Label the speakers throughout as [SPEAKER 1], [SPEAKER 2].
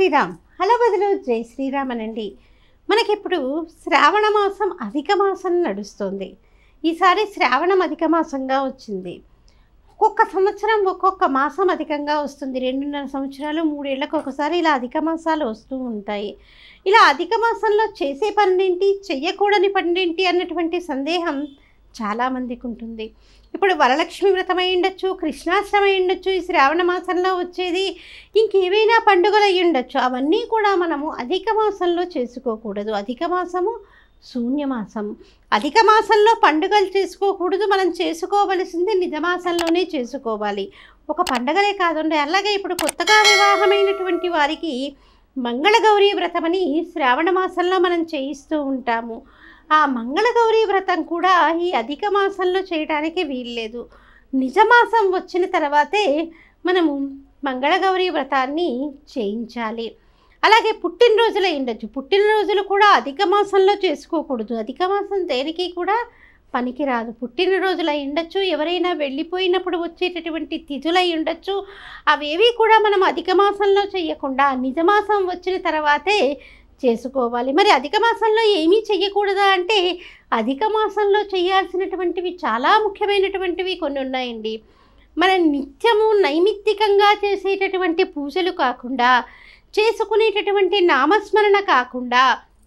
[SPEAKER 1] Sriram hello బదులు జై శ్రీరామ్ అనండి మనకిప్పుడు శ్రావణ మాసం అధిక మాసం నడుస్తుంది ఈసారి శ్రావణం అధిక మాసంగా వచ్చింది ఒక్కొక్క సంవత్సరం ఒక్కొక్క మాసం అధికంగా వస్తుంది రెండున్నర సంవత్సరాలు మూడేళ్లకు ఒకసారి ఇలా అధిక మాసాలు వస్తూ ఉంటాయి ఇలా అధిక మాసంలో చేసే పనులేంటి చెయ్యకూడని పనులేంటి అన్నటువంటి సందేహం చాలామందికి ఉంటుంది ఇప్పుడు వరలక్ష్మి వ్రతం అయి ఉండొచ్చు కృష్ణాష్టమి అయి ఉండొచ్చు ఈ శ్రావణ మాసంలో వచ్చేది ఇంకేవైనా పండుగలు అయి ఉండొచ్చు అవన్నీ కూడా మనము అధిక మాసంలో చేసుకోకూడదు అధిక మాసము శూన్యమాసం అధిక మాసంలో పండుగలు చేసుకోకూడదు మనం చేసుకోవలసింది నిజమాసంలోనే చేసుకోవాలి ఒక పండగలే కాదండి అలాగే ఇప్పుడు కొత్తగా వివాహమైనటువంటి వారికి మంగళగౌరీ వ్రతమని శ్రావణ మాసంలో మనం చేయిస్తూ ఉంటాము ఆ మంగళగౌరీ వ్రతం కూడా ఈ అధిక మాసంలో చేయడానికి వీల్లేదు నిజమాసం వచ్చిన తర్వాతే మనము మంగళగౌరీ వ్రతాన్ని చేయించాలి అలాగే పుట్టినరోజులు ఉండొచ్చు పుట్టినరోజులు కూడా అధిక మాసంలో చేసుకోకూడదు అధిక మాసం దేనికి కూడా పనికిరాదు పుట్టినరోజులు అయి ఉండొచ్చు ఎవరైనా వెళ్ళిపోయినప్పుడు వచ్చేటటువంటి తిథులు అయి ఉండొచ్చు అవేవి కూడా మనం అధిక మాసంలో చేయకుండా నిజమాసం వచ్చిన తర్వాతే చేసుకోవాలి మరి అధిక మాసంలో ఏమీ చెయ్యకూడదా అంటే అధిక మాసంలో చేయాల్సినటువంటివి చాలా ముఖ్యమైనటువంటివి కొన్ని ఉన్నాయండి మన నిత్యము నైమిత్తికంగా చేసేటటువంటి పూజలు కాకుండా చేసుకునేటటువంటి నామస్మరణ కాకుండా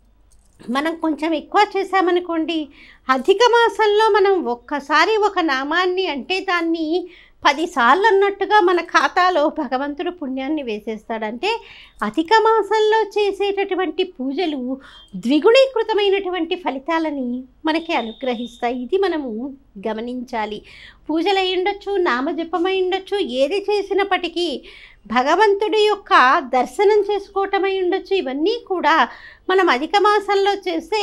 [SPEAKER 1] మనం కొంచెం ఎక్కువ చేసామనుకోండి అధిక మాసంలో మనం ఒక్కసారి ఒక నామాన్ని అంటే దాన్ని పదిసార్లు అన్నట్టుగా మన ఖాతాలో భగవంతుడు పుణ్యాన్ని వేసేస్తాడంటే అధిక మాసంలో చేసేటటువంటి పూజలు ద్విగుణీకృతమైనటువంటి ఫలితాలని మనకి అనుగ్రహిస్తాయి ఇది మనము గమనించాలి పూజలు అయి ఉండొచ్చు నామజపమై ఉండొచ్చు ఏది చేసినప్పటికీ భగవంతుడి యొక్క దర్శనం చేసుకోవటమై ఉండొచ్చు ఇవన్నీ కూడా మనం అధిక మాసంలో చేస్తే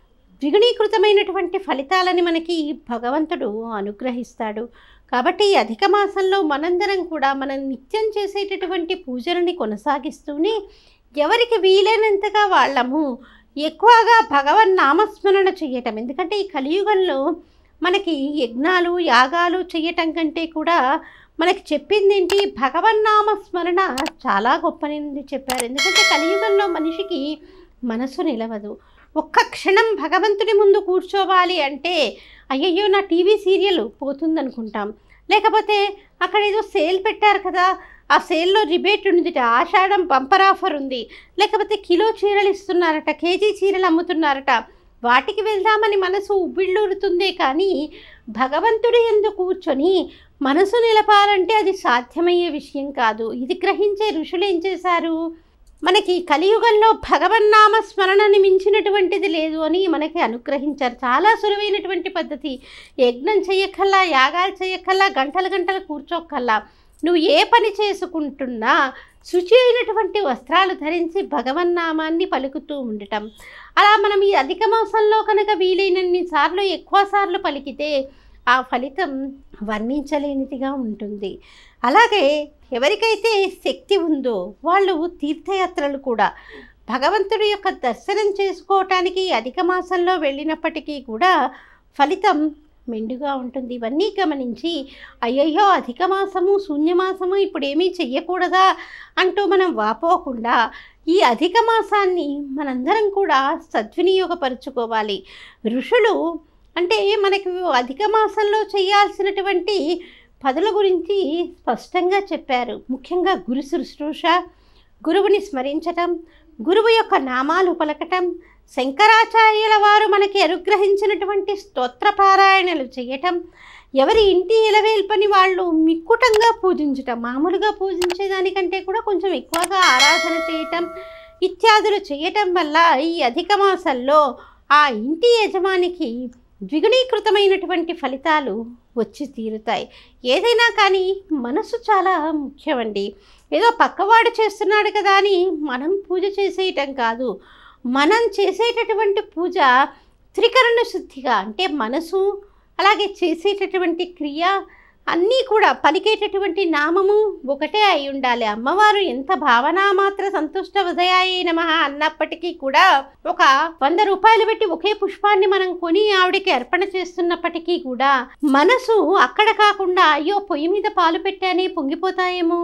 [SPEAKER 1] ద్విగుణీకృతమైనటువంటి ఫలితాలని మనకి భగవంతుడు అనుగ్రహిస్తాడు కాబట్టి ఈ అధిక మాసంలో మనందరం కూడా మనం నిత్యం చేసేటటువంటి పూజలని కొనసాగిస్తూనే ఎవరికి వీలైనంతగా వాళ్ళము ఎక్కువగా భగవన్ నామస్మరణ చేయటం ఎందుకంటే ఈ కలియుగంలో మనకి యజ్ఞాలు యాగాలు చేయటం కంటే కూడా మనకి చెప్పింది ఏంటి భగవన్నామ స్మరణ చాలా గొప్పని చెప్పారు ఎందుకంటే కలియుగంలో మనిషికి మనసు నిలవదు ఒక్క క్షణం భగవంతుడి ముందు కూర్చోవాలి అంటే అయ్యయ్యో నా టీవీ సీరియల్ పోతుందనుకుంటాం లేకపోతే అక్కడ ఏదో సేల్ పెట్టారు కదా ఆ సేల్లో రిబేట్ ఉందిట ఆషాఢం బంపర్ ఆఫర్ ఉంది లేకపోతే కిలో చీరలు ఇస్తున్నారట కేజీ చీరలు అమ్ముతున్నారట వాటికి వెళ్దామని మనసు ఉబ్బిళ్ళూరుతుందే కానీ భగవంతుడి ఎందు కూర్చొని మనసు నిలపాలంటే అది సాధ్యమయ్యే విషయం కాదు ఇది గ్రహించే ఋషులు ఏం చేశారు మనకి కలియుగంలో భగవన్నామ స్మరణని మించినటువంటిది లేదు అని మనకి అనుగ్రహించారు చాలా సులువైనటువంటి పద్ధతి యజ్ఞం చేయక్కల్లా యాగాలు చేయక్కల్లా గంటలు గంటలు కూర్చోక్కల్లా నువ్వు ఏ పని చేసుకుంటున్నా శుచి అయినటువంటి వస్త్రాలు ధరించి భగవన్నామాన్ని పలుకుతూ ఉండటం అలా మనం ఈ అధిక మాసంలో కనుక వీలైనన్ని సార్లు ఎక్కువ సార్లు పలికితే ఆ ఫలితం వర్ణించలేనిదిగా ఉంటుంది అలాగే ఎవరికైతే శక్తి ఉందో వాళ్ళు తీర్థయాత్రలు కూడా భగవంతుడి యొక్క దర్శనం చేసుకోవటానికి అధిక మాసంలో వెళ్ళినప్పటికీ కూడా ఫలితం మెండుగా ఉంటుంది ఇవన్నీ గమనించి అయ్యయ్యో అధిక మాసము శూన్యమాసము ఇప్పుడు ఏమీ చెయ్యకూడదా అంటూ మనం వాపోకుండా ఈ అధిక మాసాన్ని మనందరం కూడా సద్వినియోగపరుచుకోవాలి ఋషులు అంటే మనకి అధిక మాసంలో చేయాల్సినటువంటి పదుల గురించి స్పష్టంగా చెప్పారు ముఖ్యంగా గురు శుశ్రూష గురువుని స్మరించటం గురువు యొక్క నామాలు పలకటం శంకరాచార్యుల వారు మనకి అనుగ్రహించినటువంటి స్తోత్ర పారాయణలు చేయటం ఎవరి ఇంటి ఇలవేల్పని వాళ్ళు మిక్కుటంగా పూజించటం మామూలుగా పూజించేదానికంటే కూడా కొంచెం ఎక్కువగా ఆరాధన చేయటం ఇత్యాదులు చేయటం వల్ల ఈ అధిక మాసంలో ఆ ఇంటి యజమానికి ద్విగుణీకృతమైనటువంటి ఫలితాలు వచ్చి తీరుతాయి ఏదైనా కానీ మనసు చాలా ముఖ్యమండి ఏదో పక్కవాడు చేస్తున్నాడు కదా అని మనం పూజ చేసేయటం కాదు మనం చేసేటటువంటి పూజ త్రికరణ శుద్ధిగా అంటే మనసు అలాగే చేసేటటువంటి క్రియ అన్నీ కూడా పలికేటటువంటి నామము ఒకటే అయి ఉండాలి అమ్మవారు ఎంత భావనామాత్ర సంతుష్ట ఉదయాయ నమ అన్నప్పటికీ కూడా ఒక వంద రూపాయలు పెట్టి ఒకే పుష్పాన్ని మనం కొని ఆవిడకి అర్పణ చేస్తున్నప్పటికీ కూడా మనసు అక్కడ కాకుండా అయ్యో పొయ్యి మీద పాలు పెట్టానే పొంగిపోతాయేమో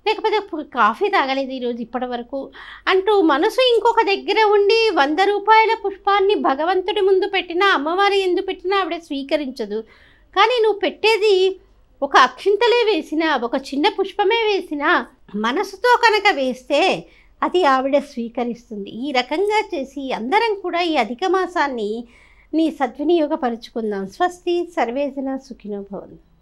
[SPEAKER 1] లేకపోతే పు- కాఫీ తాగలేదు ఈరోజు ఇప్పటి వరకు అంటూ మనసు ఇంకొక దగ్గర ఉండి వంద రూపాయల పుష్పాన్ని భగవంతుడి ముందు పెట్టినా అమ్మవారి ఎందు పెట్టినా ఆవిడ స్వీకరించదు కానీ నువ్వు పెట్టేది ఒక అక్షింతలే వేసినా ఒక చిన్న పుష్పమే వేసినా మనసుతో కనుక వేస్తే అది ఆవిడ స్వీకరిస్తుంది ఈ రకంగా చేసి అందరం కూడా ఈ అధిక మాసాన్ని నీ సద్వినియోగపరుచుకుందాం స్వస్తి సర్వేజన సుఖినో భవంతు